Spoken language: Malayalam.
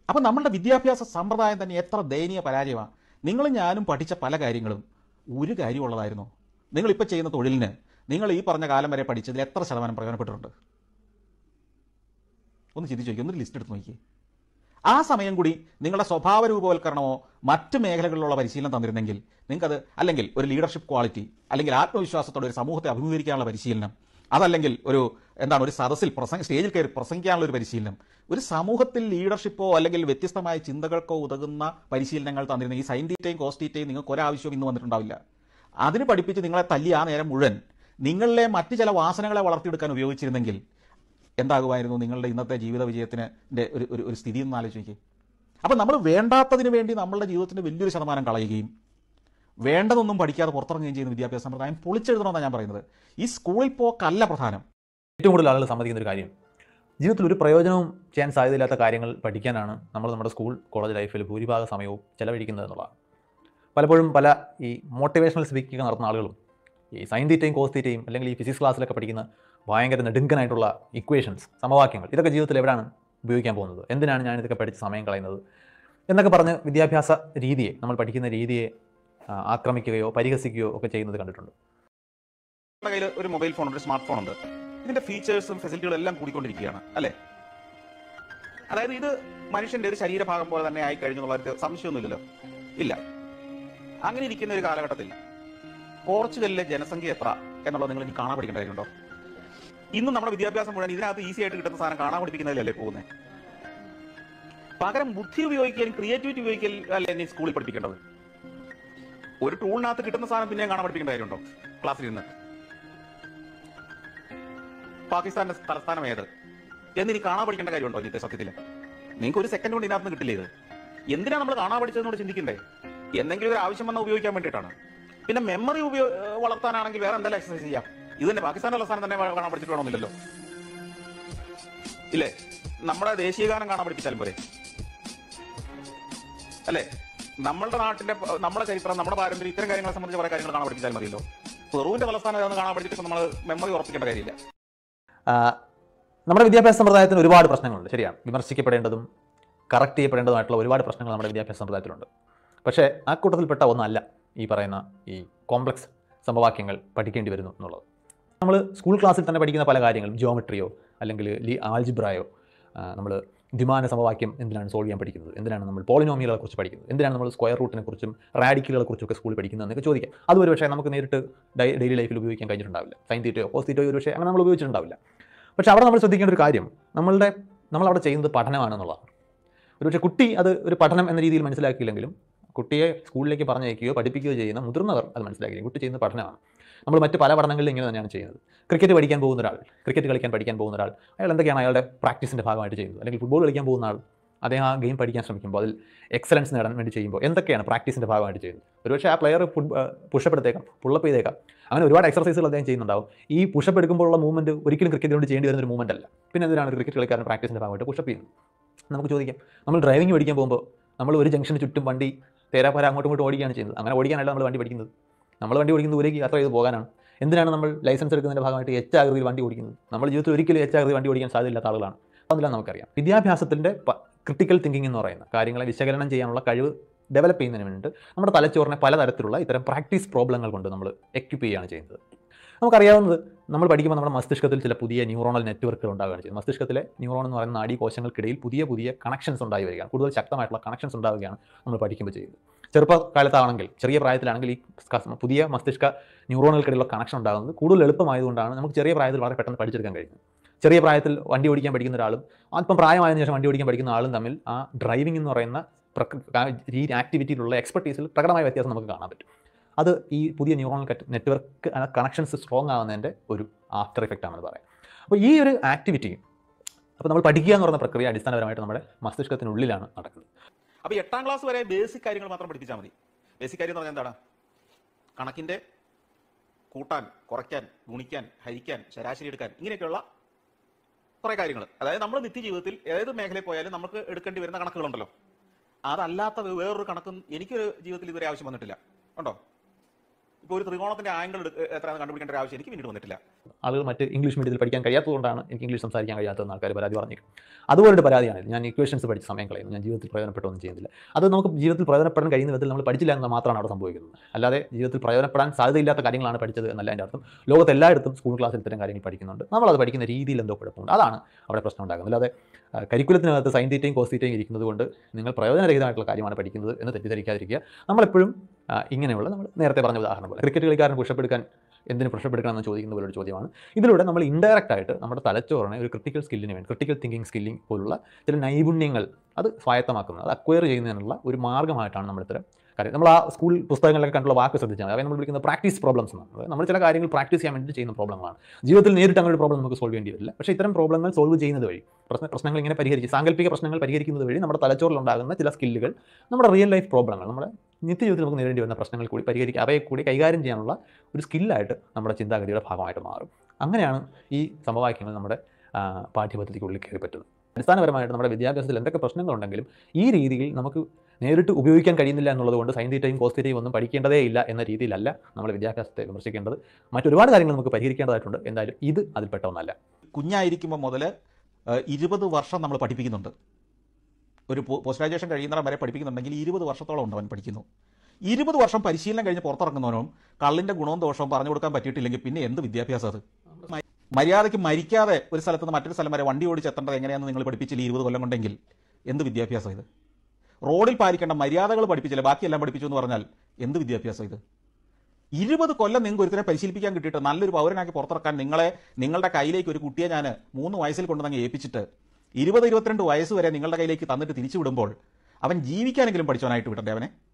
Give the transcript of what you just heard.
അപ്പം നമ്മളുടെ വിദ്യാഭ്യാസ സമ്പ്രദായം തന്നെ എത്ര ദയനീയ പരാജയമാണ് നിങ്ങളും ഞാനും പഠിച്ച പല കാര്യങ്ങളും ഒരു കാര്യമുള്ളതായിരുന്നു നിങ്ങളിപ്പോൾ ചെയ്യുന്ന തൊഴിലിന് നിങ്ങൾ ഈ പറഞ്ഞ കാലം വരെ പഠിച്ചതിൽ എത്ര ശതമാനം പ്രയോജനപ്പെട്ടിട്ടുണ്ട് ഒന്ന് ചിന്തിച്ച് നോക്കി ഒന്ന് ലിസ്റ്റ് എടുത്ത് നോക്കി ആ സമയം കൂടി നിങ്ങളുടെ സ്വഭാവ രൂപവൽക്കരണമോ മറ്റ് മേഖലകളിലുള്ള പരിശീലനം തന്നിരുന്നെങ്കിൽ നിങ്ങൾക്കത് അല്ലെങ്കിൽ ഒരു ലീഡർഷിപ്പ് ക്വാളിറ്റി അല്ലെങ്കിൽ ആത്മവിശ്വാസത്തോടെ ഒരു സമൂഹത്തെ അഭിമുഖീകരിക്കാനുള്ള പരിശീലനം അതല്ലെങ്കിൽ ഒരു എന്താണ് ഒരു സദസ്സിൽ പ്രസംഗ സ്റ്റേജിൽ കയറി പ്രസംഗിക്കാനുള്ള ഒരു പരിശീലനം ഒരു സമൂഹത്തിൽ ലീഡർഷിപ്പോ അല്ലെങ്കിൽ വ്യത്യസ്തമായ ചിന്തകൾക്കോ ഉതകുന്ന പരിശീലനങ്ങൾ തന്നിരുന്നെങ്കിൽ സൈൻ തീറ്റയും കോസ്റ്റ് തീറ്റയും നിങ്ങൾക്ക് ഒരാവശ്യവും ഇന്ന് വന്നിട്ടുണ്ടാവില്ല അതിന് പഠിപ്പിച്ച് നിങ്ങളെ തല്ലി ആ നേരം മുഴുവൻ നിങ്ങളിലെ മറ്റ് ചില വാസനകളെ വളർത്തിയെടുക്കാൻ ഉപയോഗിച്ചിരുന്നെങ്കിൽ എന്താകുമായിരുന്നു നിങ്ങളുടെ ഇന്നത്തെ ജീവിത വിജയത്തിന് ന്റെ ഒരു ഒരു ഒരു സ്ഥിതി എന്ന് ആലോചിക്കുക അപ്പം നമ്മൾ വേണ്ടാത്തതിന് വേണ്ടി നമ്മളുടെ ജീവിതത്തിൻ്റെ വലിയൊരു ശതമാനം കളയുകയും വേണ്ടതൊന്നും പഠിക്കാതെ പുറത്തിറങ്ങുകയും ചെയ്യുന്ന വിദ്യാഭ്യാസ സമ്പ്രദായം പൊളിച്ചെഴുതണമെന്നാണ് ഞാൻ പറയുന്നത് ഈ സ്കൂളിൽ പോക്കല്ല പ്രധാനം ഏറ്റവും കൂടുതൽ ആളുകൾ സമ്മതിക്കുന്ന ഒരു കാര്യം ജീവിതത്തിൽ ഒരു പ്രയോജനവും ചെയ്യാൻ സാധ്യതയില്ലാത്ത കാര്യങ്ങൾ പഠിക്കാനാണ് നമ്മൾ നമ്മുടെ സ്കൂൾ കോളേജ് ലൈഫിൽ ഭൂരിഭാഗ സമയവും ചെലവഴിക്കുന്നത് എന്നുള്ളതാണ് പലപ്പോഴും പല ഈ മോട്ടിവേഷണൽ സ്പീക്കിംഗ് നടത്തുന്ന ആളുകളും ഈ സൈൻ തീറ്റയും കോസ് തീറ്റയും അല്ലെങ്കിൽ ഈ ഫിസിക്സ് ക്ലാസ്സിലൊക്കെ പഠിക്കുന്ന ഭയങ്കര നെടുങ്കനായിട്ടുള്ള ഇക്വേഷൻസ് സമവാക്യങ്ങൾ ഇതൊക്കെ ജീവിതത്തിൽ എവിടെയാണ് ഉപയോഗിക്കാൻ പോകുന്നത് എന്തിനാണ് ഞാൻ ഇതൊക്കെ പഠിച്ച് സമയം കളയുന്നത് എന്നൊക്കെ പറഞ്ഞ് വിദ്യാഭ്യാസ രീതിയെ നമ്മൾ പഠിക്കുന്ന രീതിയെ ആ, ആക്രമിക്കുകയോ പരിഹസിക്കുകയോ ഒക്കെ ചെയ്യുന്നത് കണ്ടിട്ടുണ്ട് നമ്മുടെ കയ്യിൽ ഒരു മൊബൈൽ ഫോൺ ഉണ്ട് ഒരു സ്മാർട്ട് ഫോൺ ഉണ്ട് ഇതിന്റെ ഫീച്ചേഴ്സും ഫെസിലിറ്റികളും എല്ലാം കൂടിക്കൊണ്ടിരിക്കുകയാണ് അല്ലേ അതായത് ഇത് മനുഷ്യന്റെ ഒരു ശരീരഭാഗം പോലെ തന്നെ ആയി കഴിഞ്ഞു എന്നുള്ള സംശയമൊന്നുമില്ലല്ലോ ഇല്ല അങ്ങനെ ഇരിക്കുന്ന ഒരു കാലഘട്ടത്തിൽ പോർച്ചുഗലിലെ ജനസംഖ്യ എത്ര എന്നുള്ളത് നിങ്ങൾ ഇനി കാണാൻ പഠിക്കേണ്ട കാര്യമുണ്ടോ ഇന്ന് നമ്മുടെ വിദ്യാഭ്യാസം മുഴുവൻ ഇതിനകത്ത് ഈസി ആയിട്ട് കിട്ടുന്ന സാധനം കാണാൻ പഠിപ്പിക്കുന്നതിലല്ലേ പോകുന്നത് പകരം ബുദ്ധി ഉപയോഗിക്കലും ക്രിയേറ്റിവിറ്റി ഉപയോഗിക്കൽ അല്ലേ നീ സ്കൂളിൽ പഠിപ്പിക്കേണ്ടത് ഒരു ടൂളിനകത്ത് കിട്ടുന്ന സാധനം പിന്നെയും കാണാൻ പഠിപ്പിക്കേണ്ട കാര്യമുണ്ടോ ക്ലാസ്സിൽ ഇരുന്ന് പാകിസ്ഥാന്റെ തലസ്ഥാനം ഏത് എന്നിനി കാണാൻ പഠിക്കേണ്ട കാര്യമുണ്ടോ ഇന്നത്തെ സത്യത്തിൽ നിങ്ങൾക്ക് ഒരു സെക്കൻഡ് കൊണ്ട് ഇതിനകത്ത് നിന്ന് കിട്ടില്ല ഇത് എന്തിനാണ് നമ്മൾ കാണാൻ പഠിച്ചതെന്നോട് ചിന്തിക്കണ്ടേ എന്തെങ്കിലും ഒരു ആവശ്യം വന്നാൽ ഉപയോഗിക്കാൻ വേണ്ടിയിട്ടാണ് പിന്നെ മെമ്മറി ഉപയോ ഏഹ് വളർത്താനാണെങ്കിൽ വേറെ എന്തെല്ലാം എക്സസൈസ് ചെയ്യാം ഇത് തന്നെ പാകിസ്ഥാന്റെ തലസ്ഥാനം തന്നെ കാണാൻ പഠിച്ചിട്ട് വേണമെന്നില്ലല്ലോ ഇല്ലേ നമ്മുടെ ദേശീയ ഗാനം കാണാൻ പഠിപ്പിച്ചാലും പോരെ അല്ലേ നമ്മളുടെ നാട്ടിന്റെ പ- നമ്മുടെ ചരിത്രം നമ്മുടെ പാരമ്പര്യം ഇത്തരം കാര്യങ്ങളെ സംബന്ധിച്ച് കുറെ കാര്യങ്ങൾ കാണാൻ പഠിപ്പിച്ചാൽ മതിയല്ലോ പെറുവിന്റെ തലസ്ഥാനം ഏതാണെന്ന് കാണാൻ പഠിച്ചിട്ട് നമ്മൾ മെമ്മറി ഉറപ്പിക്കേണ്ട കാര്യമില്ല ആ, നമ്മുടെ വിദ്യാഭ്യാസ സമ്പ്രദായത്തിന് ഒരുപാട് പ്രശ്നങ്ങളുണ്ട് ശരിയാണ് വിമർശിക്കപ്പെടേണ്ടതും കറക്റ്റ് ചെയ്യപ്പെടേണ്ടതുമായിട്ടുള്ള ഒരുപാട് പ്രശ്നങ്ങൾ നമ്മുടെ വിദ്യാഭ്യാസ സമ്പ്രദായത്തിലുണ്ട് പക്ഷേ ആ കൂട്ടത്തിൽപ്പെട്ട ഒന്നല്ല ഈ പറയുന്ന ഈ കോംപ്ലക്സ് സമവാക്യങ്ങൾ പഠിക്കേണ്ടി വരുന്നു എന്നുള്ളത് നമ്മൾ സ്കൂൾ ക്ലാസ്സിൽ തന്നെ പഠിക്കുന്ന പല കാര്യങ്ങളും ജിയോമെട്രിയോ അല്ലെങ്കിൽ ലി ആൽജിബ്രായോ നമ്മൾ ദ്വിമാന സമവാക്യം എന്തിനാണ് സോൾവ് ചെയ്യാൻ പഠിക്കുന്നത് എന്തിനാണ് നമ്മൾ പോളിനോമിയലുകളെ കുറിച്ച് പഠിക്കുന്നത് എന്തിനാണ് നമ്മൾ സ്ക്വയർ റൂട്ടിനെ കുറിച്ചും റാഡിക്കലുകളെ കുറിച്ചൊക്കെ സ്കൂളിൽ പഠിക്കുന്നത് എന്നൊക്കെ ചോദിക്കാം അത് ഒരു പക്ഷേ നമുക്ക് നേരിട്ട് ഡൈ- ഡെയിലി ലൈഫിൽ ഉപയോഗിക്കാൻ കഴിഞ്ഞിട്ടുണ്ടാവില്ല സൈൻ തീറ്റയോ കോസ് തീറ്റയോ ഒരു പക്ഷേ അങ്ങനെ നമ്മൾ ഉപയോഗിച്ചിട്ടുണ്ടാവില്ല പക്ഷേ അവിടെ നമ്മൾ ശ്രദ്ധിക്കേണ്ട ഒരു കാര്യം നമ്മളുടെ നമ്മളവിടെ ചെയ്യുന്നത് പഠനമാണെന്നുള്ളതാണ് ഒരുപക്ഷെ കുട്ടി അത് ഒരു പഠനം എന്ന രീതിയിൽ മനസ്സിലാക്കിയില്ലെങ്കിലും കുട്ടിയെ സ്കൂളിലേക്ക് പറഞ്ഞയക്കുകയോ പഠിപ്പിക്കുകയോ ചെയ്യുന്ന മുതിർന്നവർ അത് മനസ്സിലാക്കിയില്ല കുട്ടി ചെയ്യുന്നത് പഠനമാണ് നമ്മൾ മറ്റ് പല പഠനങ്ങളിലും ഇങ്ങനെ തന്നെയാണ് ചെയ്യുന്നത് ക്രിക്കറ്റ് പഠിക്കാൻ പോകുന്ന ഒരാൾ ക്രിക്കറ്റ് കളിക്കാൻ പഠിക്കാൻ പോകുന്ന ഒരാൾ അയാൾ എന്തൊക്കെയാണ് അയാളുടെ പ്രാക്ടീസിൻ്റെ ഭാഗമായിട്ട് ചെയ്യുന്നത് അല്ലെങ്കിൽ ഫുട്ബോൾ കളിക്കാൻ പോകുന്ന ആൾ അദ്ദേഹം ആ ഗെയിം പഠിക്കാൻ ശ്രമിക്കുമ്പോൾ അതിൽ എക്സലൻസ് നേടാൻ വേണ്ടി ചെയ്യുമ്പോൾ എന്തൊക്കെയാണ് പ്രാക്ടീസിൻ്റെ ഭാഗമായിട്ട് ചെയ്യുന്നത് ഒരുപക്ഷെ ആ പ്ലെയർ ഫുട് പുഷപ്പ് എടുത്തേക്കാം പുള്ളപ്പ് ചെയ്തേക്കാം അങ്ങനെ ഒരുപാട് എക്സർസൈസുകൾ അദ്ദേഹം ചെയ്യുന്നുണ്ടാവും ഈ പുഷപ്പ് എടുക്കുമ്പോഴുള്ള മൂവ്മെൻറ്റ് ഒരിക്കലും ക്രിക്കറ്റ് കൊണ്ട് ചെയ്യേണ്ടി വരുന്ന ഒരു മൂവ്മെൻ്റ് അല്ല പിന്നെ എന്തിനാണ് ക്രിക്കറ്റ് കളിക്കാരൻ പ്രാക്ടീസിൻ്റെ ഭാഗമായിട്ട് പുഷപ്പ് ചെയ്യുന്നത് നമുക്ക് ചോദിക്കാം നമ്മൾ ഡ്രൈവിംഗ് പഠിക്കാൻ പോകുമ്പോൾ നമ്മൾ ഒരു ജംഗ്ഷന് ചുറ്റും വണ്ടി തേരാപ്പാര അങ്ങോട്ടും ഇങ്ങോട്ടും ഓടിക്കുകയാണ് ചെയ്യുന്നത് അങ്ങനെ ഓടിക്കാനല്ല നമ്മൾ വണ്ടി പഠിക്കുന്നത് നമ്മൾ വണ്ടി ഓടിക്കുന്നത് ദൂരേക്ക് യാത്ര ചെയ്ത് പോകാനാണ് എന്തിനാണ് നമ്മൾ ലൈസൻസ് എടുക്കുന്നതിൻ്റെ ഭാഗമായിട്ട് എച്ച് ആകൃതിയിൽ വണ്ടി ഓടിക്കുന്നത് നമ്മൾ ജീവിതത്തിൽ ഒരിക്കലും എച്ച് ആകൃതി വണ്ടി ഓടിക്കാൻ സാധ്യതയില്ലാത്ത ആളുകളാണ് അതെല്ലാം നമുക്കറിയാം വിദ്യാഭ്യാസത്തിൻ്റെ ക്രിട്ടിക്കൽ തിങ്കിങ് എന്ന് പറയുന്ന കാര്യങ്ങളെ വിശകലനം ചെയ്യാനുള്ള കഴിവ് ഡെവലപ്പ് ചെയ്യുന്നതിന് വേണ്ടിയിട്ട് നമ്മുടെ തലച്ചോറിനെ പലതരത്തിലുള്ള ഇത്തരം പ്രാക്ടീസ് പ്രോബ്ലങ്ങൾ കൊണ്ട് നമ്മൾ എക്യുപ്പ് ചെയ്യുകയാണ് ചെയ്യുന്നത് നമുക്കറിയാവുന്നത് നമ്മൾ പഠിക്കുമ്പോൾ നമ്മുടെ മസ്തിഷ്കത്തിൽ ചില പുതിയ ന്യൂറോണൽ നെറ്റ്വർക്കുകൾ ഉണ്ടാവുകയാണ് ചെയ്യുന്നത് മസ്തിഷ്കത്തിലെ ന്യൂറോൺ എന്ന് പറയുന്ന നാഡീകോശങ്ങൾക്കിടയിൽ പുതിയ പുതിയ കണക്ഷൻസ് ഉണ്ടായി വരികയാണ് കൂടുതൽ ശക്തമായിട്ടുള്ള കണക്ഷൻസ് ഉണ്ടാവുകയാണ് നമ്മൾ പഠിക്കുമ്പോൾ ചെയ്യുന്നത് ചെറുപ്പകാലത്താണെങ്കിൽ ചെറിയ പ്രായത്തിലാണെങ്കിൽ ഈ ക- പുതിയ മസ്തിഷ്ക ന്യൂറോണുകൾക്കിടയിലുള്ള കണക്ഷൻ ഉണ്ടാകുന്നത് കൂടുതൽ എളുപ്പമായതുകൊണ്ടാണ് നമുക്ക് ചെറിയ പ്രായത്തിൽ വളരെ പെട്ടെന്ന് പഠിച്ചെടുക്കാൻ കഴിയുന്നത് ചെറിയ പ്രായത്തിൽ വണ്ടി ഓടിക്കാൻ പഠിക്കുന്ന ഒരാളും അല്പം പ്രായമായതിനു ശേഷം വണ്ടി ഓടിക്കാൻ പഠിക്കുന്ന ആളും തമ്മിൽ ആ ഡ്രൈവിംഗ് എന്ന് പറയുന്ന പ്രക്ര- ഈ ആക്ടിവിറ്റിയിലുള്ള എക്സ്പെർട്ടീസിൽ പ്രകടമായ വ്യത്യാസം നമുക്ക് കാണാൻ പറ്റും അത് ഈ പുതിയ ന്യൂറോണൽ നെറ്റ്വർക്ക് കണക്ഷൻസ് സ്ട്രോങ് ആവുന്നതിൻ്റെ ഒരു ആഫ്റ്റർ എഫക്റ്റ് ആണെന്ന് പറയാം അപ്പോൾ ഈ ഒരു ആക്ടിവിറ്റി അപ്പോൾ നമ്മൾ പഠിക്കുക എന്ന് പറയുന്ന പ്രക്രിയ അടിസ്ഥാനപരമായിട്ട് നമ്മുടെ മസ്തിഷ്കത്തിനുള്ളിലാണ് നടക്കുന്നത് അപ്പൊ എട്ടാം ക്ലാസ് വരെ ബേസിക് കാര്യങ്ങൾ മാത്രം പഠിപ്പിച്ചാൽ മതി ബേസിക് കാര്യം എന്ന് പറഞ്ഞാൽ എന്താണ് കണക്കിന്റെ കൂട്ടാൻ കുറയ്ക്കാൻ ഗുണിക്കാൻ ഹരിക്കാൻ ശരാശരി എടുക്കാൻ ഇങ്ങനെയൊക്കെയുള്ള കുറെ കാര്യങ്ങൾ അതായത് നമ്മൾ നിത്യജീവിതത്തിൽ ഏത് മേഖലയിൽ പോയാലും നമുക്ക് എടുക്കേണ്ടി വരുന്ന കണക്കുകളുണ്ടല്ലോ അതല്ലാത്ത വേ- വേറൊരു കണക്കും എനിക്കൊരു ജീവിതത്തിൽ ഇതുവരെ ആവശ്യം വന്നിട്ടില്ല ഉണ്ടോ ഇപ്പോൾ ഒരു ത്രികോണത്തിന്റെ ആംഗിൾ എത്രയാണെന്ന് കണ്ടുപിടിക്കേണ്ട ഒരു ആവശ്യം എനിക്ക് പിന്നീട് വന്നിട്ടില്ല ആളുകൾ മറ്റ് ഇംഗ്ലീഷ് മീഡിയത്തിൽ പഠിക്കാൻ കഴിയാത്തതുകൊണ്ടാണ് എനിക്ക് ഇംഗ്ലീഷ് സംസാരിക്കാൻ കഴിയാത്തതെന്ന് ആൾക്കാർ പരാതി പറഞ്ഞേക്കും അതുപോലൊരു പരാതിയാണ് ഇത്. ഞാൻ ഇക്വേഷൻസ് പഠിച്ച സമയം കളയുന്നു ഞാൻ ജീവിതത്തിൽ പ്രയോജനപ്പെട്ടൊന്നും ചെയ്യുന്നില്ല അത് നമുക്ക് ജീവിതത്തിൽ പ്രയോജനപ്പെടാൻ കഴിയുന്ന വിധത്തിൽ നമ്മൾ പഠിച്ചില്ല എന്ന് മാത്രമാണ് അവിടെ സംഭവിക്കുന്നത് അല്ലാതെ ജീവിതത്തിൽ പ്രയോജനപ്പെടാൻ സാധ്യതയില്ലാത്ത കാര്യങ്ങളാണ് പഠിച്ചത് എന്നല്ല എൻ്റെ അർത്ഥം ലോകത്ത് എല്ലായിടത്തും സ്കൂൾ ക്ലാസ്സിൽ ഇത്തരം കാര്യങ്ങൾ പഠിക്കുന്നുണ്ട് നമ്മളത് പഠിക്കുന്ന രീതിയിൽ എന്തോ കുഴപ്പമുണ്ട് അതാണ് അവിടെ പ്രശ്നം ഉണ്ടാകുന്നത് അല്ലാതെ ആ, കരിക്കുലത്തിനകത്ത് സൈൻ തീറ്റയും കോസ് തീറ്റയും ഇരിക്കുന്നത് കൊണ്ട് നിങ്ങൾ പ്രയോജനരഹിതമായിട്ടുള്ള കാര്യമാണ് പഠിക്കുന്നത് എന്ന് തെറ്റിദ്ധരിക്കാതിരിക്കുക നമ്മളെപ്പോഴും ആ, ഇങ്ങനെയുള്ള നമ്മൾ നേരത്തെ പറഞ്ഞ ഉദാഹരണം പോലെ ക്രിക്കറ്റ് കളിക്കാരൻ പുഷപ്പെടുക്കാൻ എന്തിന് പുഷപ്പെടുക്കണം എന്ന് ചോദിക്കുന്ന പോലൊരു ചോദ്യമാണ് ഇതിലൂടെ നമ്മൾ ഇൻഡയറക്റ്റ് ആയിട്ട് നമ്മുടെ തലച്ചോറിനെ ഒരു ക്രിട്ടിക്കൽ സ്കില്ലിന് വേണ്ടി ക്രിട്ടിക്കൽ തിങ്കിങ് സ്കില്ലിംഗ് പോലുള്ള ചില നൈപുണ്യങ്ങൾ അത് സ്വായത്തമാക്കുന്നത് അത് അക്വയർ ചെയ്യുന്നതിനുള്ള ഒരു മാർഗ്ഗമായിട്ടാണ് നമ്മൾ ഇത്തരം കാര്യം നമ്മൾ ആ സ്കൂൾ പുസ്തകങ്ങളിലൊക്കെ കണ്ടുള്ള വാക്ക് ശ്രദ്ധിച്ചാൽ മതി അവയെ നമ്മൾ വിളിക്കുന്ന പ്രാക്ടീസ് പ്രോബ്ലംസ് എന്നാണ് അതായത് നമ്മൾ ചില കാര്യങ്ങൾ പ്രാക്ടീസ് ചെയ്യാൻ വേണ്ടി ചെയ്യുന്ന പ്രോബ്ലങ്ങളാണ് ജീവിതത്തിൽ നേരിട്ട് അങ്ങനെ ഒരു പ്രോബ്ലം നമുക്ക് സോൾവ് ചെയ്യേണ്ടി വരില്ല പക്ഷേ ഇത്തരം പ്രോബ്ലങ്ങൾ സോൾവ് ചെയ്യുന്നത് വഴി പ്രശ്ന പ്രശ്നങ്ങൾ ഇങ്ങനെ പരിഹരിച്ച് സാങ്കല്പിക പ്രശ്നങ്ങൾ പരിഹരിക്കുന്നത് വഴി നമ്മുടെ തലച്ചോറിലുണ്ടാകുന്ന ചില സ്കില്ലുകൾ നമ്മുടെ റിയൽ ലൈഫ് പ്രോബ്ലങ്ങൾ നമ്മുടെ നിത്യജീവിതത്തിൽ നമുക്ക് നേരിടേണ്ടി വരുന്ന പ്രശ്നങ്ങൾ കൂടി പരിഹരിക്കുക അവയെ കൂടി കൈകാര്യം ചെയ്യാനുള്ള ഒരു സ്കില്ലായിട്ട് നമ്മുടെ ചിന്താഗതിയുടെ ഭാഗമായിട്ട് മാറും അങ്ങനെയാണ് ഈ സമവാക്യങ്ങൾ നമ്മുടെ ആ, പാഠ്യപദ്ധതിക്കുള്ളിൽ കയറി പറ്റുന്നത് അടിസ്ഥാനപരമായിട്ട് നമ്മുടെ വിദ്യാഭ്യാസത്തിൽ എന്തൊക്കെ പ്രശ്നങ്ങളുണ്ടെങ്കിലും ഈ രീതിയിൽ നമുക്ക് നേരിട്ട് ഉപയോഗിക്കാൻ കഴിയുന്നില്ല എന്നുള്ളത് കൊണ്ട് സൈൻ തീറ്റയും കോസ് തീറ്റയും ഒന്നും പഠിക്കേണ്ടതേ ഇല്ല എന്ന രീതിയിലല്ല നമ്മൾ വിദ്യാഭ്യാസത്തെ വിമർശിക്കേണ്ടത് മറ്റൊരുപാട് കാര്യങ്ങൾ നമുക്ക് പരിഹരിക്കേണ്ടതായിട്ടുണ്ട് എന്തായാലും ഇത് അതിൽപ്പെട്ട ഒന്നല്ല കുഞ്ഞായിരിക്കുമ്പോൾ മുതൽ ഇരുപത് വർഷം നമ്മൾ പഠിപ്പിക്കുന്നുണ്ട് ഒരു പോസ്റ്റ് ഗ്രാജുവേഷൻ കഴിയുന്നിടം വരെ പഠിപ്പിക്കുന്നുണ്ടെങ്കിൽ ഇരുപത് വർഷത്തോളം ഉണ്ട് അവൻ പഠിക്കുന്നു ഇരുപത് വർഷം പരിശീലനം കഴിഞ്ഞ് പുറത്തിറങ്ങുന്നവനും കള്ളിന്റെ ഗുണവും ദോഷവും പറഞ്ഞു കൊടുക്കാൻ പറ്റിയിട്ടില്ലെങ്കിൽ പിന്നെ എന്ത് വിദ്യാഭ്യാസം അത് മ- മര്യാദയ്ക്ക് മരിക്കാതെ ഒരു സ്ഥലത്ത് നിന്ന് മറ്റൊരു സ്ഥലം വരെ വണ്ടി ഓടിച്ചെത്തേണ്ടത് എങ്ങനെയാണെന്ന് നിങ്ങൾ പഠിപ്പിച്ചില്ല ഇരുപത് കൊല്ലം കൊണ്ടെങ്കിൽ എന്ത് വിദ്യാഭ്യാസം ഇത് റോഡിൽ പാലിക്കേണ്ട മര്യാദകൾ പഠിപ്പിച്ചില്ല ബാക്കിയെല്ലാം പഠിപ്പിച്ചു എന്ന് പറഞ്ഞാൽ എന്ത് വിദ്യാഭ്യാസം ഇത് ഇരുപത് കൊല്ലം നിങ്ങൾക്ക് ഒരുത്തരെ പരിശീലിപ്പിക്കാൻ കിട്ടിയിട്ട് നല്ലൊരു പൗരനാക്കി പുറത്തിറക്കാൻ നിങ്ങളെ നിങ്ങളുടെ കയ്യിലേക്ക് ഒരു കുട്ടിയെ ഞാൻ മൂന്ന് വയസ്സിൽ കൊണ്ടുവന്നങ്ങ് ഏൽപ്പിച്ചിട്ട് ഇരുപത് ഇരുപത്തിരണ്ട് വയസ്സ് വരെ നിങ്ങളുടെ കയ്യിലേക്ക് തന്നിട്ട് തിരിച്ചു വിടുമ്പോൾ അവൻ ജീവിക്കാനെങ്കിലും പഠിച്ചവനായിട്ട് വിടണ്ടേ അവനെ